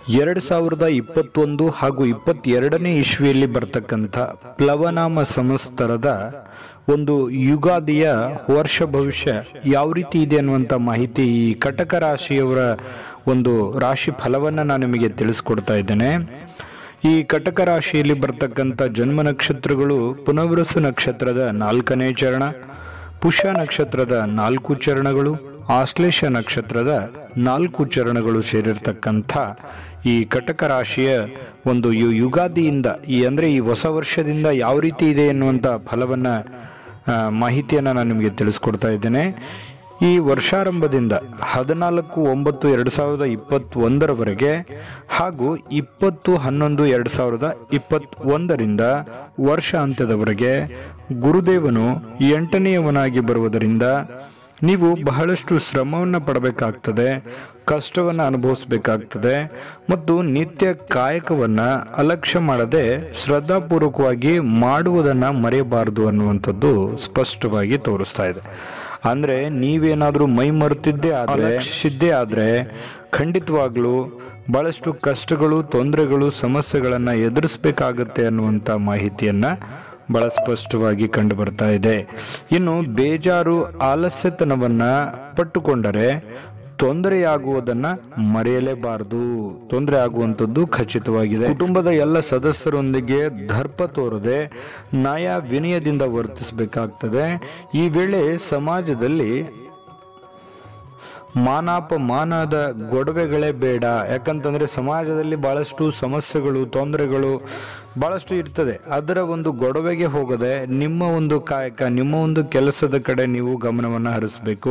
ಎರಡು ಸಾವಿರದ ಇಪ್ಪತ್ತೊಂದು ಹಾಗೂ ಇಪ್ಪತ್ತೆರಡನೇ ಇಸ್ವಿಯಲ್ಲಿ ಬರ್ತಕ್ಕಂಥ ಪ್ಲವನಾಮ ಸಂವತ್ಸರದ ಒಂದು ಯುಗಾದಿಯ ವರ್ಷ ಭವಿಷ್ಯ ಯಾವ ರೀತಿ ಇದೆ ಅನ್ನುವಂಥ ಮಾಹಿತಿ ಈ ಕಟಕ ರಾಶಿಯವರ ಒಂದು ರಾಶಿ ಫಲವನ್ನು ನಾನು ನಿಮಗೆ ತಿಳಿಸ್ಕೊಡ್ತಾ ಇದ್ದೇನೆ ಈ ಕಟಕ ರಾಶಿಯಲ್ಲಿ ಬರ್ತಕ್ಕಂಥ ಜನ್ಮ ನಕ್ಷತ್ರಗಳು ಪುನರ್ವಸು ನಕ್ಷತ್ರದ ನಾಲ್ಕನೇ ಚರಣ ಪುಷ್ಯ ನಕ್ಷತ್ರದ ನಾಲ್ಕು ಚರಣಗಳು ಆಶ್ಲೇಷ ನಕ್ಷತ್ರದ ನಾಲ್ಕು ಚರಣಗಳು ಸೇರಿರ್ತಕ್ಕಂಥ ಈ ಕಟಕ ರಾಶಿಯ ಒಂದು ಯು ಯುಗಾದಿಯಿಂದ ಈ ಅಂದರೆ ಈ ಹೊಸ ವರ್ಷದಿಂದ ಯಾವ ರೀತಿ ಇದೆ ಎನ್ನುವಂಥ ಫಲವನ್ನು ಮಾಹಿತಿಯನ್ನು ನಾನು ನಿಮಗೆ ತಿಳಿಸ್ಕೊಡ್ತಾ ಇದ್ದೇನೆ ಈ ವರ್ಷಾರಂಭದಿಂದ ಹದಿನಾಲ್ಕು ಒಂಬತ್ತು ಎರಡು ಸಾವಿರದ ಇಪ್ಪತ್ತೊಂದರವರೆಗೆ ಹಾಗೂ ಇಪ್ಪತ್ತು ಹನ್ನೊಂದು ಎರಡು ಸಾವಿರದ ಇಪ್ಪತ್ತೊಂದರಿಂದ ವರ್ಷ ಅಂತ್ಯದವರೆಗೆ ಗುರುದೇವನು ಎಂಟನೆಯವನಾಗಿ ಬರುವುದರಿಂದ ನೀವು ಬಹಳಷ್ಟು ಶ್ರಮವನ್ನು ಪಡಬೇಕಾಗ್ತದೆ ಕಷ್ಟವನ್ನು ಅನುಭವಿಸಬೇಕಾಗ್ತದೆ ಮತ್ತು ನಿತ್ಯ ಕಾಯಕವನ್ನು ಅಲಕ್ಷ್ಯ ಮಾಡದೆ ಶ್ರದ್ಧಾಪೂರ್ವಕವಾಗಿ ಮಾಡುವುದನ್ನು ಮರೆಯಬಾರದು ಅನ್ನುವಂಥದ್ದು ಸ್ಪಷ್ಟವಾಗಿ ತೋರಿಸ್ತಾ ಇದೆ ಅಂದರೆ ನೀವೇನಾದರೂ ಮೈ ಮರೆತಿದ್ದೇ ಆದರೆ ಸಿದ್ದೇ ಆದರೆ ಖಂಡಿತವಾಗ್ಲೂ ಬಹಳಷ್ಟು ಕಷ್ಟಗಳು ತೊಂದರೆಗಳು ಸಮಸ್ಯೆಗಳನ್ನು ಎದುರಿಸಬೇಕಾಗತ್ತೆ ಅನ್ನುವಂಥ ಮಾಹಿತಿಯನ್ನು ಬಹಳ ಸ್ಪಷ್ಟವಾಗಿ ಕಂಡು ಬರ್ತಾ ಇದೆ ಇನ್ನು ಬೇಜಾರು ಆಲಸ್ಯತನವನ್ನ ಪಟ್ಟುಕೊಂಡರೆ ತೊಂದರೆಯಾಗುವುದನ್ನ ಮರೆಯಲೇಬಾರದು ತೊಂದರೆ ಆಗುವಂಥದ್ದು ಖಚಿತವಾಗಿದೆ ಕುಟುಂಬದ ಎಲ್ಲ ಸದಸ್ಯರೊಂದಿಗೆ ದರ್ಪ ತೋರದೆ ನ್ಯಾಯ ವಿನಯದಿಂದ ವರ್ತಿಸಬೇಕಾಗ್ತದೆ ಈ ವೇಳೆ ಸಮಾಜದಲ್ಲಿ ಮಾನಾಪಮಾನದ ಗೊಡವೆಗಳೇ ಬೇಡ ಯಾಕಂತಂದ್ರೆ ಸಮಾಜದಲ್ಲಿ ಬಹಳಷ್ಟು ಸಮಸ್ಯೆಗಳು ತೊಂದರೆಗಳು ಬಹಳಷ್ಟು ಇರ್ತದೆ ಅದರ ಒಂದು ಗೊಡವೆಗೆ ಹೋಗದೆ ನಿಮ್ಮ ಒಂದು ಕಾಯಕ ನಿಮ್ಮ ಒಂದು ಕೆಲಸದ ಕಡೆ ನೀವು ಗಮನವನ್ನು ಹರಿಸಬೇಕು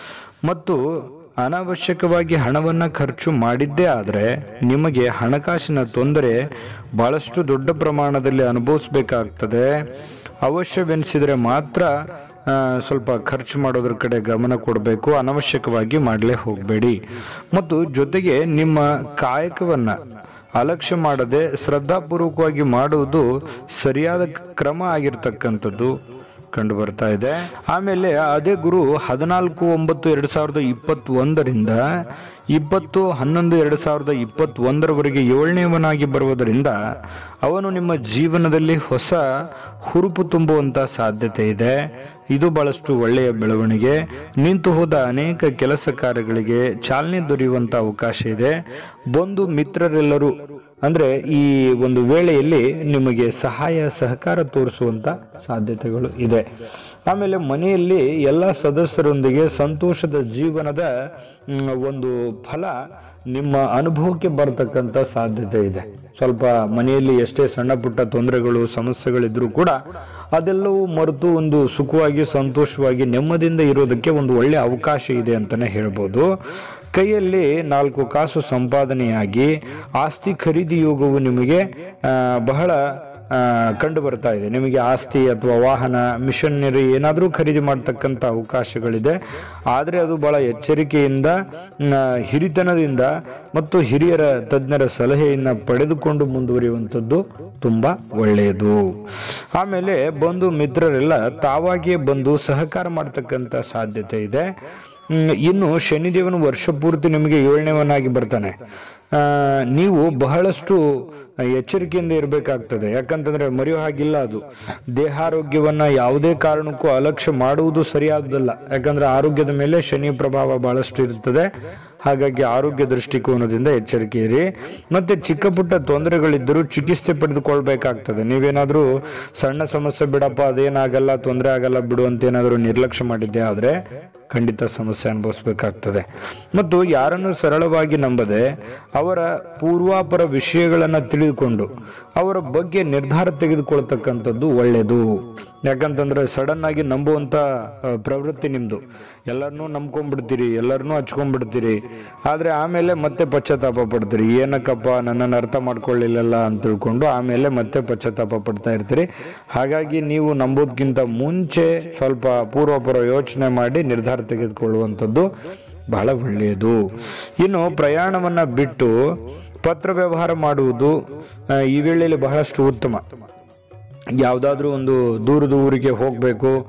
ಮತ್ತು ಅನಾವಶ್ಯಕವಾಗಿ ಹಣವನ್ನು ಖರ್ಚು ಮಾಡಿದ್ದೇ ಆದರೆ ನಿಮಗೆ ಹಣಕಾಸಿನ ತೊಂದರೆ ಬಹಳಷ್ಟು ದೊಡ್ಡ ಪ್ರಮಾಣದಲ್ಲಿ ಅನುಭವಿಸಬೇಕಾಗ್ತದೆ ಅವಶ್ಯವೆನಿಸಿದರೆ ಮಾತ್ರ ಆ, ಸ್ವಲ್ಪ ಖರ್ಚು ಮಾಡೋದ್ರ ಕಡೆ ಗಮನ ಕೊಡಬೇಕು ಅನವಶ್ಯಕವಾಗಿ ಮಾಡಲೇ ಹೋಗಬೇಡಿ ಮತ್ತು ಜೊತೆಗೆ ನಿಮ್ಮ ಕಾಯಕವನ್ನು ಅಲಕ್ಷ್ಯ ಮಾಡದೆ ಶ್ರದ್ಧಾಪೂರ್ವಕವಾಗಿ ಮಾಡುವುದು ಸರಿಯಾದ ಕ್ರಮ ಆಗಿರ್ತಕ್ಕಂಥದ್ದು ಕಂಡು ಬರ್ತಾ ಇದೆ ಆಮೇಲೆ ಅದೇ ಗುರು ಹದಿನಾಲ್ಕು ಒಂಬತ್ತು ಎರಡು ಸಾವಿರದ ಇಪ್ಪತ್ತೊಂದರಿಂದ ಇಪ್ಪತ್ತು ಹನ್ನೊಂದು ಎರಡು ಸಾವಿರದ ಇಪ್ಪತ್ತೊಂದರವರೆಗೆ ಏಳನೇವನಾಗಿ ಬರುವುದರಿಂದ ಅವನು ನಿಮ್ಮ ಜೀವನದಲ್ಲಿ ಹೊಸ ಹುರುಪು ತುಂಬುವಂಥ ಸಾಧ್ಯತೆ ಇದೆ ಇದು ಬಹಳಷ್ಟು ಒಳ್ಳೆಯ ಬೆಳವಣಿಗೆ ನಿಂತು ಹೋದ ಅನೇಕ ಕೆಲಸ ಕಾರ್ಯಗಳಿಗೆ ಚಾಲನೆ ದೊರೆಯುವಂಥ ಅವಕಾಶ ಇದೆ ಬಂಧು ಮಿತ್ರರೆಲ್ಲರೂ ಅಂದ್ರೆ ಈ ಒಂದು ವೇಳೆಯಲ್ಲಿ ನಿಮಗೆ ಸಹಾಯ ಸಹಕಾರ ತೋರಿಸುವಂತ ಸಾಧ್ಯತೆಗಳು ಇದೆ ಆಮೇಲೆ ಮನೆಯಲ್ಲಿ ಎಲ್ಲ ಸದಸ್ಯರೊಂದಿಗೆ ಸಂತೋಷದ ಜೀವನದ ಮ್, ಒಂದು ಫಲ ನಿಮ್ಮ ಅನುಭವಕ್ಕೆ ಬರತಕ್ಕಂಥ ಸಾಧ್ಯತೆ ಇದೆ ಸ್ವಲ್ಪ ಮನೆಯಲ್ಲಿ ಎಷ್ಟೇ ಸಣ್ಣ ಪುಟ್ಟ ತೊಂದರೆಗಳು ಸಮಸ್ಯೆಗಳಿದ್ರೂ ಕೂಡ ಅದೆಲ್ಲವೂ ಮರೆತು ಒಂದು ಸುಖವಾಗಿ ಸಂತೋಷವಾಗಿ ನೆಮ್ಮದಿಯಿಂದ ಇರೋದಕ್ಕೆ ಒಂದು ಒಳ್ಳೆಯ ಅವಕಾಶ ಇದೆ ಅಂತಾನೆ ಹೇಳ್ಬೋದು ಕೈಯಲ್ಲಿ ನಾಲ್ಕು ಕಾಸು ಸಂಪಾದನೆಯಾಗಿ ಆಸ್ತಿ ಖರೀದಿ ಯೋಗವು ನಿಮಗೆ ಆ, ಬಹಳ ಆ, ಕಂಡು ಬರ್ತಾ ಇದೆ ನಿಮಗೆ ಆಸ್ತಿ ಅಥವಾ ವಾಹನ ಮಿಷನರಿ ಏನಾದರೂ ಖರೀದಿ ಮಾಡ್ತಕ್ಕಂಥ ಅವಕಾಶಗಳಿದೆ ಆದರೆ ಅದು ಬಹಳ ಎಚ್ಚರಿಕೆಯಿಂದ ಆ, ಹಿರಿತನದಿಂದ ಮತ್ತು ಹಿರಿಯರ ತಜ್ಞರ ಸಲಹೆಯನ್ನು ಪಡೆದುಕೊಂಡು ಮುಂದುವರಿಯುವಂಥದ್ದು ತುಂಬ ಒಳ್ಳೆಯದು ಆಮೇಲೆ ಬಂಧು ಮಿತ್ರರೆಲ್ಲ ತಾವಾಗಿಯೇ ಬಂದು ಸಹಕಾರ ಮಾಡ್ತಕ್ಕಂಥ ಸಾಧ್ಯತೆ ಇದೆ ಹ್ಮ್, ಇನ್ನು ಶನಿದೇವನು ವರ್ಷ ಪೂರ್ತಿ ನಿಮಗೆ ಏಳನೇವನಾಗಿ ಬರ್ತಾನೆ ಆ, ನೀವು ಬಹಳಷ್ಟು ಎಚ್ಚರಿಕೆಯಿಂದ ಇರಬೇಕಾಗ್ತದೆ ಯಾಕಂತಂದ್ರೆ ಮರೆಯೋ ಹಾಗಿಲ್ಲ ಅದು ದೇಹಾರೋಗ್ಯವನ್ನ ಯಾವುದೇ ಕಾರಣಕ್ಕೂ ಅಲಕ್ಷ್ಯ ಮಾಡುವುದು ಸರಿಯಾದಲ್ಲ ಯಾಕಂದ್ರೆ ಆರೋಗ್ಯದ ಮೇಲೆ ಶನಿ ಪ್ರಭಾವ ಬಹಳಷ್ಟು ಇರ್ತದೆ ಹಾಗಾಗಿ ಆರೋಗ್ಯ ದೃಷ್ಟಿಕೋನದಿಂದ ಎಚ್ಚರಿಕೆ ಇರಿ ಮತ್ತೆ ಚಿಕ್ಕ ಪುಟ್ಟ ತೊಂದರೆಗಳಿದ್ದರೂ ಚಿಕಿತ್ಸೆ ಪಡೆದುಕೊಳ್ಬೇಕಾಗ್ತದೆ ನೀವೇನಾದ್ರೂ ಸಣ್ಣ ಸಮಸ್ಯೆ ಬಿಡಪ್ಪ ಅದೇನಾಗಲ್ಲ ತೊಂದರೆ ಆಗಲ್ಲ ಬಿಡು ಅಂತ ಏನಾದರೂ ನಿರ್ಲಕ್ಷ್ಯ ಮಾಡಿದ್ದೆ ಆದ್ರೆ ಖಂಡಿತ ಸಮಸ್ಯೆ ಅನುಭವಿಸಬೇಕಾಗ್ತದೆ ಮತ್ತು ಯಾರನ್ನು ಸರಳವಾಗಿ ನಂಬದೆ ಅವರ ಪೂರ್ವಾಪರ ವಿಷಯಗಳನ್ನು ತಿಳಿದುಕೊಂಡು ಅವರ ಬಗ್ಗೆ ನಿರ್ಧಾರ ತೆಗೆದುಕೊಳ್ತಕ್ಕಂಥದ್ದು ಒಳ್ಳೆಯದು ಯಾಕಂತಂದ್ರೆ ಸಡನ್ ಆಗಿ ನಂಬುವಂತ ಆ, ಪ್ರವೃತ್ತಿ ನಿಮ್ದು ಎಲ್ಲರನ್ನೂ ನಂಬ್ಕೊಂಡ್ಬಿಡ್ತೀರಿ ಎಲ್ಲರನ್ನೂ ಹಚ್ಕೊಂಡ್ಬಿಡ್ತೀರಿ ಆದ್ರೆ ಆಮೇಲೆ ಮತ್ತೆ ಪಶ್ಚಾತ್ತಾಪ ಪಡ್ತೀರಿ ಏನಕ್ಕಪ್ಪ ನನ್ನನ್ನು ಅರ್ಥ ಮಾಡ್ಕೊಳ್ಳಿಲ್ಲಲ್ಲ ಅಂತ ತಿಳ್ಕೊಂಡು ಆಮೇಲೆ ಮತ್ತೆ ಪಶ್ಚಾತ್ತಾಪ ಪಡ್ತಾ ಇರ್ತೀರಿ ಹಾಗಾಗಿ ನೀವು ನಂಬೋದಕ್ಕಿಂತ ಮುಂಚೆ ಸ್ವಲ್ಪ ಪೂರ್ವಪರ ಯೋಚನೆ ಮಾಡಿ ನಿರ್ಧಾರ ತೆಗೆದುಕೊಳ್ಳುವಂಥದ್ದು ಬಹಳ ಒಳ್ಳೆಯದು ಇನ್ನು ಪ್ರಯಾಣವನ್ನ ಬಿಟ್ಟು ಪತ್ರ ವ್ಯವಹಾರ ಮಾಡುವುದು ಆ, ಈ ವೇಳೆಯಲ್ಲಿ ಬಹಳಷ್ಟು ಉತ್ತಮ ಯಾವುದಾದ್ರೂ ಒಂದು ದೂರದ ಊರಿಗೆ ಹೋಗಬೇಕು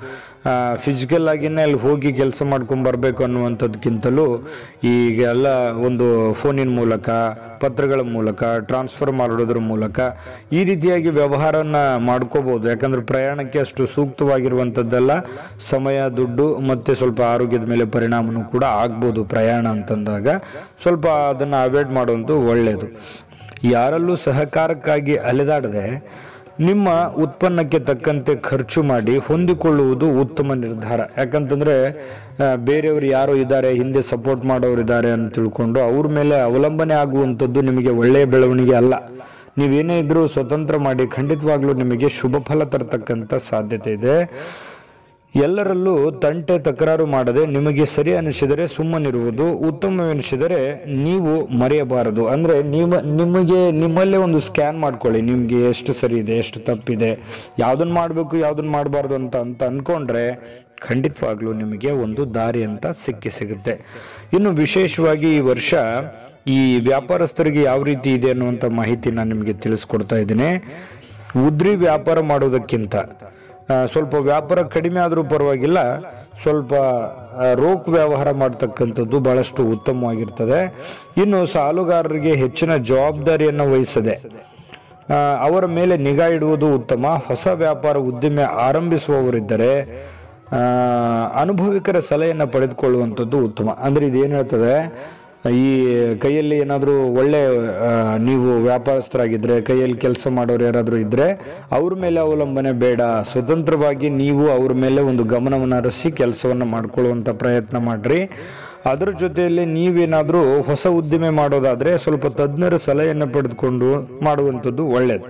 ಫಿಸಿಕಲ್ ಆಗಿನೇ ಅಲ್ಲಿ ಹೋಗಿ ಕೆಲಸ ಮಾಡ್ಕೊಂಡ್ ಬರ್ಬೇಕು ಅನ್ನುವಂಥದ್ಕಿಂತಲೂ ಈಗ ಎಲ್ಲ ಒಂದು ಫೋನಿನ ಮೂಲಕ ಪತ್ರಗಳ ಮೂಲಕ ಟ್ರಾನ್ಸ್ಫರ್ ಮಾಡೋದ್ರ ಮೂಲಕ ಈ ರೀತಿಯಾಗಿ ವ್ಯವಹಾರನ ಮಾಡ್ಕೋಬಹುದು ಯಾಕಂದ್ರೆ ಪ್ರಯಾಣಕ್ಕೆ ಅಷ್ಟು ಸೂಕ್ತವಾಗಿರುವಂಥದ್ದೆಲ್ಲ ಸಮಯ ದುಡ್ಡು ಮತ್ತೆ ಸ್ವಲ್ಪ ಆರೋಗ್ಯದ ಮೇಲೆ ಪರಿಣಾಮನೂ ಕೂಡ ಆಗ್ಬೋದು ಪ್ರಯಾಣ ಅಂತಂದಾಗ ಸ್ವಲ್ಪ ಅದನ್ನು ಅವಾಯ್ಡ್ ಮಾಡೋದು ಒಳ್ಳೆಯದು ಯಾರಲ್ಲೂ ಸಹಕಾರಕ್ಕಾಗಿ ಅಲೆದಾಡದೆ ನಿಮ್ಮ ಉತ್ಪನ್ನಕ್ಕೆ ತಕ್ಕಂತೆ ಖರ್ಚು ಮಾಡಿ ಹೊಂದಿಕೊಳ್ಳುವುದು ಉತ್ತಮ ನಿರ್ಧಾರ ಯಾಕಂತಂದ್ರೆ ಆ, ಬೇರೆಯವರು ಯಾರೋ ಇದ್ದಾರೆ ಹಿಂದೆ ಸಪೋರ್ಟ್ ಮಾಡೋರು ಇದ್ದಾರೆ ಅಂತ ತಿಳ್ಕೊಂಡು ಅವ್ರ ಮೇಲೆ ಅವಲಂಬನೆ ಆಗುವಂಥದ್ದು ನಿಮಗೆ ಒಳ್ಳೆಯ ಬೆಳವಣಿಗೆ ಅಲ್ಲ ನೀವೇನೇ ಇದ್ರೂ ಸ್ವತಂತ್ರ ಮಾಡಿ ಖಂಡಿತವಾಗ್ಲೂ ನಿಮಗೆ ಶುಭ ಫಲ ತರತಕ್ಕಂಥ ಸಾಧ್ಯತೆ ಇದೆ ಎಲ್ಲರಲ್ಲೂ ತಂಟೆ ತಕರಾರು ಮಾಡದೆ ನಿಮಗೆ ಸರಿ ಅನಿಸಿದರೆ ಸುಮ್ಮನಿರುವುದು ಉತ್ತಮವೆನಿಸಿದರೆ ನೀವು ಮರೆಯಬಾರದು ಅಂದ್ರೆ ನೀವು ನಿಮಗೆ ನಿಮ್ಮಲ್ಲೇ ಒಂದು ಸ್ಕ್ಯಾನ್ ಮಾಡ್ಕೊಳ್ಳಿ ನಿಮ್ಗೆ ಎಷ್ಟು ಸರಿ ಇದೆ ಎಷ್ಟು ತಪ್ಪಿದೆ ಯಾವ್ದನ್ನ ಮಾಡಬೇಕು ಯಾವ್ದನ್ನ ಮಾಡಬಾರ್ದು ಅಂತ ಅಂತ ಅನ್ಕೊಂಡ್ರೆ ಖಂಡಿತವಾಗ್ಲೂ ನಿಮಗೆ ಒಂದು ದಾರಿ ಅಂತ ಸಿಕ್ಕಿ ಸಿಗುತ್ತೆ ಇನ್ನು ವಿಶೇಷವಾಗಿ ಈ ವರ್ಷ ಈ ವ್ಯಾಪಾರಸ್ಥರಿಗೆ ಯಾವ ರೀತಿ ಇದೆ ಅನ್ನುವಂಥ ಮಾಹಿತಿ ನಾನು ನಿಮಗೆ ತಿಳಿಸ್ಕೊಡ್ತಾ ಇದ್ದೀನಿ ಉದ್ರಿ ವ್ಯಾಪಾರ ಮಾಡೋದಕ್ಕಿಂತ ಆ, ಸ್ವಲ್ಪ ವ್ಯಾಪಾರ ಕಡಿಮೆ ಆದರೂ ಪರವಾಗಿಲ್ಲ ಸ್ವಲ್ಪ ಆ, ರೋಕ್ ವ್ಯವಹಾರ ಮಾಡ್ತಕ್ಕಂಥದ್ದು ಬಹಳಷ್ಟು ಉತ್ತಮವಾಗಿರ್ತದೆ ಇನ್ನು ಸಾಲುಗಾರರಿಗೆ ಹೆಚ್ಚಿನ ಜವಾಬ್ದಾರಿಯನ್ನು ವಹಿಸದೆ ಆ, ಅವರ ಮೇಲೆ ನಿಗಾ ಇಡುವುದು ಉತ್ತಮ ಹೊಸ ವ್ಯಾಪಾರ ಉದ್ದಿಮೆ ಆರಂಭಿಸುವವರಿದ್ದರೆ ಆ, ಅನುಭವಿಕರ ಸಲಹೆಯನ್ನು ಪಡೆದುಕೊಳ್ಳುವಂಥದ್ದು ಉತ್ತಮ ಅಂದ್ರೆ ಇದೇನು ಹೇಳ್ತದೆ ಈ ಕೈಯಲ್ಲಿ ಏನಾದರೂ ಒಳ್ಳೆ ಆ, ನೀವು ವ್ಯಾಪಾರಸ್ಥರಾಗಿದ್ದರೆ ಕೈಯಲ್ಲಿ ಕೆಲಸ ಮಾಡೋರು ಯಾರಾದರೂ ಇದ್ದರೆ ಅವ್ರ ಮೇಲೆ ಅವಲಂಬನೆ ಬೇಡ ಸ್ವತಂತ್ರವಾಗಿ ನೀವು ಅವ್ರ ಮೇಲೆ ಒಂದು ಗಮನವನ್ನು ಹರಿಸಿ ಕೆಲಸವನ್ನು ಮಾಡ್ಕೊಳ್ಳುವಂಥ ಪ್ರಯತ್ನ ಮಾಡ್ರಿ ಅದರ ಜೊತೆಯಲ್ಲಿ ನೀವೇನಾದರೂ ಹೊಸ ಉದ್ದಿಮೆ ಮಾಡೋದಾದರೆ ಸ್ವಲ್ಪ ತಜ್ಞರ ಸಲಹೆಯನ್ನು ಪಡೆದುಕೊಂಡು ಮಾಡುವಂಥದ್ದು ಒಳ್ಳೆಯದು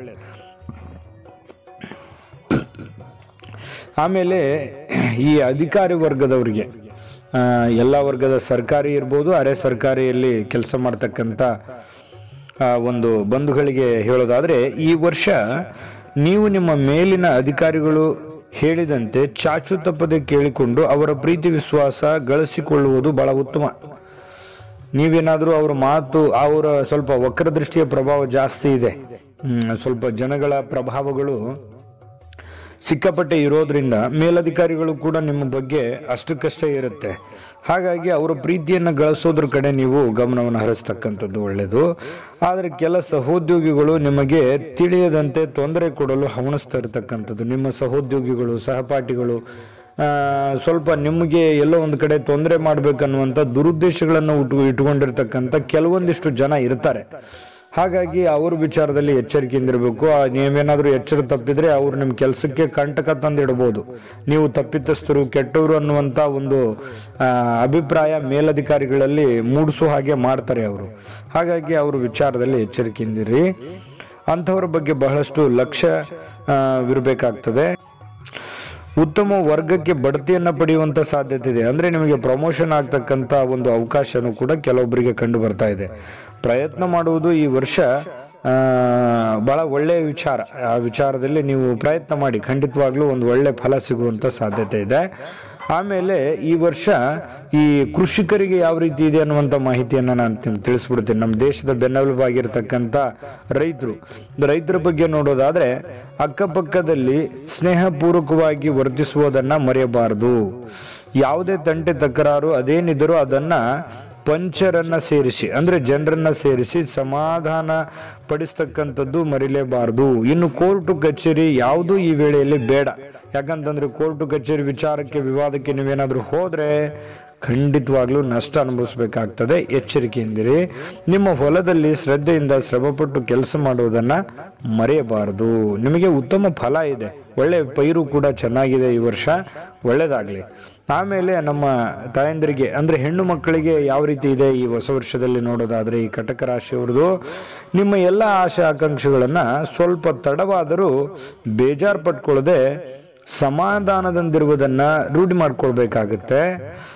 ಆಮೇಲೆ ಈ ಅಧಿಕಾರಿ ವರ್ಗದವರಿಗೆ ಆ, ಎಲ್ಲ ವರ್ಗದ ಸರ್ಕಾರಿ ಇರ್ಬೋದು ಅರೆ ಸರ್ಕಾರಿಯಲ್ಲಿ ಕೆಲಸ ಮಾಡ್ತಕ್ಕಂಥ ಆ, ಒಂದು ಬಂಧುಗಳಿಗೆ ಹೇಳೋದಾದ್ರೆ ಈ ವರ್ಷ ನೀವು ನಿಮ್ಮ ಮೇಲಿನ ಅಧಿಕಾರಿಗಳು ಹೇಳಿದಂತೆ ಚಾಚು ತಪ್ಪದೆ ಕೇಳಿಕೊಂಡು ಅವರ ಪ್ರೀತಿ ವಿಶ್ವಾಸ ಗಳಿಸಿಕೊಳ್ಳುವುದು ಬಹಳ ಉತ್ತಮ ನೀವೇನಾದರೂ ಅವ್ರ ಮಾತು ಅವರ ಸ್ವಲ್ಪ ವಕ್ರದೃಷ್ಟಿಯ ಪ್ರಭಾವ ಜಾಸ್ತಿ ಇದೆ ಹ್ಮ್, ಸ್ವಲ್ಪ ಜನಗಳ ಪ್ರಭಾವಗಳು ಸಿಕ್ಕಾಪಟ್ಟೆ ಇರೋದ್ರಿಂದ ಮೇಲಧಿಕಾರಿಗಳು ಕೂಡ ನಿಮ್ಮ ಬಗ್ಗೆ ಅಷ್ಟಕ್ಕಷ್ಟೇ ಇರುತ್ತೆ ಹಾಗಾಗಿ ಅವರ ಪ್ರೀತಿಯನ್ನು ಗಳಿಸೋದ್ರ ಕಡೆ ನೀವು ಗಮನವನ್ನು ಹರಿಸ್ತಕ್ಕಂಥದ್ದು ಒಳ್ಳೆಯದು ಆದರೆ ಕೆಲ ಸಹೋದ್ಯೋಗಿಗಳು ನಿಮಗೆ ತಿಳಿಯದಂತೆ ತೊಂದರೆ ಕೊಡಲು ಹವಣಿಸ್ತಾ ಇರತಕ್ಕಂಥದ್ದು ನಿಮ್ಮ ಸಹೋದ್ಯೋಗಿಗಳು ಸಹಪಾಠಿಗಳು ಆ, ಸ್ವಲ್ಪ ನಿಮಗೆ ಎಲ್ಲೋ ಒಂದು ಕಡೆ ತೊಂದರೆ ಮಾಡ್ಬೇಕನ್ನುವಂಥ ದುರುದ್ದೇಶಗಳನ್ನು ಉಟ್ಟು ಇಟ್ಕೊಂಡಿರ್ತಕ್ಕಂಥ ಕೆಲವೊಂದಿಷ್ಟು ಜನ ಇರ್ತಾರೆ ಹಾಗಾಗಿ ಅವ್ರ ವಿಚಾರದಲ್ಲಿ ಎಚ್ಚರಿಕೆಯಿಂದಿರಬೇಕು ಆ, ನೀವೇನಾದ್ರೂ ಎಚ್ಚರ ತಪ್ಪಿದ್ರೆ ಅವ್ರು ನಿಮ್ಮ ಕೆಲಸಕ್ಕೆ ಕಂಟಕ ತಂದಿಡಬಹುದು ನೀವು ತಪ್ಪಿತಸ್ಥರು ಕೆಟ್ಟವರು ಅನ್ನುವಂಥ ಒಂದು ಆ, ಅಭಿಪ್ರಾಯ ಮೇಲಧಿಕಾರಿಗಳಲ್ಲಿ ಮೂಡಿಸೋ ಹಾಗೆ ಮಾಡ್ತಾರೆ ಅವರು ಹಾಗಾಗಿ ಅವ್ರ ವಿಚಾರದಲ್ಲಿ ಎಚ್ಚರಿಕೆಯಿಂದಿರಿ ಅಂಥವ್ರ ಬಗ್ಗೆ ಬಹಳಷ್ಟು ಲಕ್ಷ್ಯ ಆ, ವಿರಬೇಕಾಗ್ತದೆ ಉತ್ತಮ ವರ್ಗಕ್ಕೆ ಬಡ್ತಿಯನ್ನ ಪಡೆಯುವಂತ ಸಾಧ್ಯತೆ ಇದೆ ಅಂದ್ರೆ ನಿಮಗೆ ಪ್ರಮೋಷನ್ ಆಗ್ತಕ್ಕಂತ ಒಂದು ಅವಕಾಶನೂ ಕೂಡ ಕೆಲವೊಬ್ಬರಿಗೆ ಕಂಡು ಬರ್ತಾ ಇದೆ ಪ್ರಯತ್ನ ಮಾಡುವುದು ಈ ವರ್ಷ ಆ, ಬಹಳ ಒಳ್ಳೆಯ ವಿಚಾರ ಆ ವಿಚಾರದಲ್ಲಿ ನೀವು ಪ್ರಯತ್ನ ಮಾಡಿ ಖಂಡಿತವಾಗ್ಲೂ ಒಂದು ಒಳ್ಳೆ ಫಲ ಸಿಗುವಂತ ಸಾಧ್ಯತೆ ಇದೆ ಆಮೇಲೆ ಈ ವರ್ಷ ಈ ಕೃಷಿಕರಿಗೆ ಯಾವ ರೀತಿ ಇದೆ ಅನ್ನುವಂಥ ಮಾಹಿತಿಯನ್ನು ನಾನು ತಿಳ್- ತಿಳಿಸ್ಬಿಡ್ತೀನಿ ನಮ್ಮ ದೇಶದ ಬೆನ್ನೆಲುಬಾಗಿರ್ತಕ್ಕಂಥ ರೈತರು ರೈತರ ಬಗ್ಗೆ ನೋಡೋದಾದ್ರೆ ಅಕ್ಕಪಕ್ಕದಲ್ಲಿ ಸ್ನೇಹಪೂರ್ವಕವಾಗಿ ವರ್ತಿಸುವುದನ್ನ ಮರೆಯಬಾರದು ಯಾವುದೇ ತಂಟೆ ತಕರಾರು ಅದೇನಿದ್ರೂ ಅದನ್ನ ಪಂಚರನ್ನ ಸೇರಿಸಿ ಅಂದ್ರೆ ಜನರನ್ನ ಸೇರಿಸಿ ಸಮಾಧಾನ ಪಡಿಸ್ತಕ್ಕಂಥದ್ದು ಮರಿಲೇಬಾರದು ಇನ್ನು ಕೋರ್ಟು ಕಚೇರಿ ಯಾವುದೂ ಈ ವೇಳೆಯಲ್ಲಿ ಬೇಡ ಯಾಕಂತಂದ್ರೆ ಕೋರ್ಟು ಕಚೇರಿ ವಿಚಾರಕ್ಕೆ ವಿವಾದಕ್ಕೆ ನೀವೇನಾದ್ರೂ ಹೋದ್ರೆ ಖಂಡಿತವಾಗ್ಲೂ ನಷ್ಟ ಅನುಭವಿಸಬೇಕಾಗ್ತದೆ ಎಚ್ಚರಿಕೆಯಿಂದಿರಿ ನಿಮ್ಮ ಹೊಲದಲ್ಲಿ ಶ್ರದ್ಧೆಯಿಂದ ಶ್ರಮಪಟ್ಟು ಕೆಲಸ ಮಾಡುವುದನ್ನ ಮರೆಯಬಾರದು ನಿಮಗೆ ಉತ್ತಮ ಫಲ ಇದೆ ಒಳ್ಳೆ ಪೈರು ಕೂಡ ಚೆನ್ನಾಗಿದೆ ಈ ವರ್ಷ ಒಳ್ಳೇದಾಗ್ಲಿ ಆಮೇಲೆ ನಮ್ಮ ತಾಯಂದಿರಿಗೆ ಅಂದ್ರೆ ಹೆಣ್ಣು ಮಕ್ಕಳಿಗೆ ಯಾವ ರೀತಿ ಇದೆ ಈ ಹೊಸ ವರ್ಷದಲ್ಲಿ ನೋಡೋದಾದ್ರೆ ಈ ಕಟಕ ರಾಶಿಯವ್ರದ್ದು ನಿಮ್ಮ ಎಲ್ಲ ಆಶೆ ಆಕಾಂಕ್ಷೆಗಳನ್ನ ಸ್ವಲ್ಪ ತಡವಾದರೂ ಬೇಜಾರು ಪಟ್ಕೊಳ್ಳದೆ ಸಮಾಧಾನದಿಂದಿರುವುದನ್ನ ರೂಢಿ ಮಾಡ್ಕೊಳ್ಬೇಕಾಗುತ್ತೆ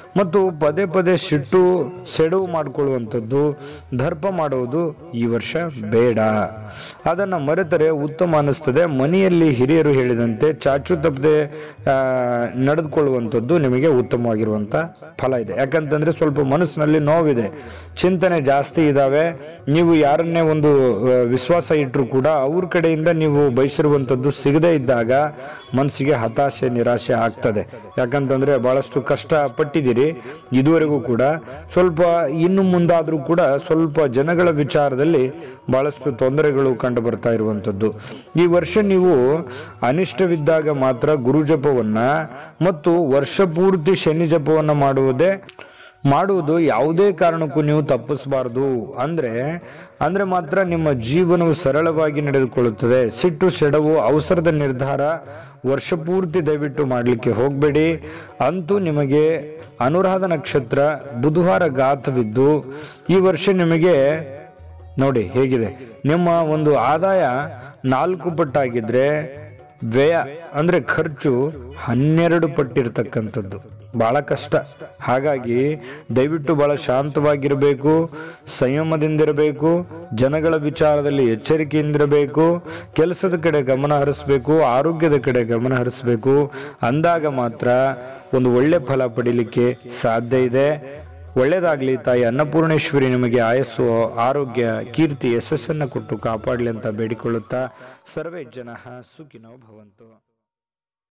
ಮತ್ತು ಪದೇ ಪದೇ ಸಿಟ್ಟು ಸೆಡವು ಮಾಡಿಕೊಳ್ಳುವಂಥದ್ದು ದರ್ಪ ಮಾಡುವುದು ಈ ವರ್ಷ ಬೇಡ ಅದನ್ನು ಮರೆತರೆ ಉತ್ತಮ ಅನ್ನಿಸ್ತದೆ ಮನೆಯಲ್ಲಿ ಹಿರಿಯರು ಹೇಳಿದಂತೆ ಚಾಚು ತಪ್ಪದೆ ಆ, ನಡೆದುಕೊಳ್ಳುವಂಥದ್ದು ನಿಮಗೆ ಉತ್ತಮವಾಗಿರುವಂಥ ಫಲ ಇದೆ ಯಾಕಂತಂದ್ರೆ ಸ್ವಲ್ಪ ಮನಸ್ಸಿನಲ್ಲಿ ನೋವಿದೆ ಚಿಂತನೆ ಜಾಸ್ತಿ ಇದ್ದಾವೆ ನೀವು ಯಾರನ್ನೇ ಒಂದು ಆ, ವಿಶ್ವಾಸ ಇಟ್ಟರು ಕೂಡ ಅವ್ರ ಕಡೆಯಿಂದ ನೀವು ಬಯಸಿರುವಂಥದ್ದು ಸಿಗದೇ ಇದ್ದಾಗ ಮನಸ್ಸಿಗೆ ಹತಾಶೆ ನಿರಾಶೆ ಆಗ್ತದೆ ಯಾಕಂತಂದ್ರೆ ಬಹಳಷ್ಟು ಕಷ್ಟ ಪಟ್ಟಿದ್ದೀರಿ ಇದುವರೆಗೂ ಕೂಡ ಸ್ವಲ್ಪ ಇನ್ನು ಮುಂದಾದರೂ ಕೂಡ ಸ್ವಲ್ಪ ಜನಗಳ ವಿಚಾರದಲ್ಲಿ ಬಹಳಷ್ಟು ತೊಂದರೆಗಳು ಕಂಡು ಬರ್ತಾ ಇರುವಂಥದ್ದು ಈ ವರ್ಷ ನೀವು ಅನಿಷ್ಟವಿದ್ದಾಗ ಮಾತ್ರ ಗುರು ಜಪವನ್ನ ಮತ್ತು ವರ್ಷ ಪೂರ್ತಿ ಶನಿ ಜಪವನ್ನ ಮಾಡುವುದೇ ಮಾಡುವುದು ಯಾವುದೇ ಕಾರಣಕ್ಕೂ ನೀವು ತಪ್ಪಿಸಬಾರದು ಅಂದ್ರೆ ಅಂದ್ರೆ ಮಾತ್ರ ನಿಮ್ಮ ಜೀವನವು ಸರಳವಾಗಿ ನಡೆದುಕೊಳ್ಳುತ್ತದೆ ಸಿಟ್ಟು ಸೆಡವು ಅವಸರದ ನಿರ್ಧಾರ ವರ್ಷ ಪೂರ್ತಿ ದಯವಿಟ್ಟು ಮಾಡಲಿಕ್ಕೆ ಹೋಗಬೇಡಿ ಅಂತೂ ನಿಮಗೆ ಅನುರಾಧ ನಕ್ಷತ್ರ ಬುಧವಾರ ಗಾತವಿದ್ದು ಈ ವರ್ಷ ನಿಮಗೆ ನೋಡಿ ಹೇಗಿದೆ ನಿಮ್ಮ ಒಂದು ಆದಾಯ ನಾಲ್ಕು ಪಟ್ಟಾಗಿದ್ರೆ ವ್ಯಯ ಅಂದ್ರೆ ಖರ್ಚು ಹನ್ನೆರಡು ಪಟ್ಟಿರ್ತಕ್ಕಂಥದ್ದು ಬಹಳ ಕಷ್ಟ ಹಾಗಾಗಿ ದಯವಿಟ್ಟು ಬಹಳ ಶಾಂತವಾಗಿರಬೇಕು ಸಂಯಮದಿಂದಿರಬೇಕು ಜನಗಳ ವಿಚಾರದಲ್ಲಿ ಎಚ್ಚರಿಕೆಯಿಂದಿರಬೇಕು ಕೆಲಸದ ಕಡೆ ಗಮನ ಹರಿಸಬೇಕು ಆರೋಗ್ಯದ ಕಡೆ ಗಮನ ಹರಿಸಬೇಕು ಅಂದಾಗ ಮಾತ್ರ ಒಂದು ಒಳ್ಳೆ ಫಲ ಪಡಿಲಿಕ್ಕೆ ಸಾಧ್ಯ ಇದೆ ಒಳ್ಳೇದಾಗ್ಲಿ ತಾಯಿ ಅನ್ನಪೂರ್ಣೇಶ್ವರಿ ನಿಮಗೆ ಆಯಸ್ಸು ಆರೋಗ್ಯ ಕೀರ್ತಿ ಯಶಸ್ಸನ್ನು ಕೊಟ್ಟು ಕಾಪಾಡಲಿ ಅಂತ ಬೇಡಿಕೊಳ್ಳುತ್ತಾ ಸರ್ವೇ ಜನ ಸುಖಿನೋ ಭವಂತು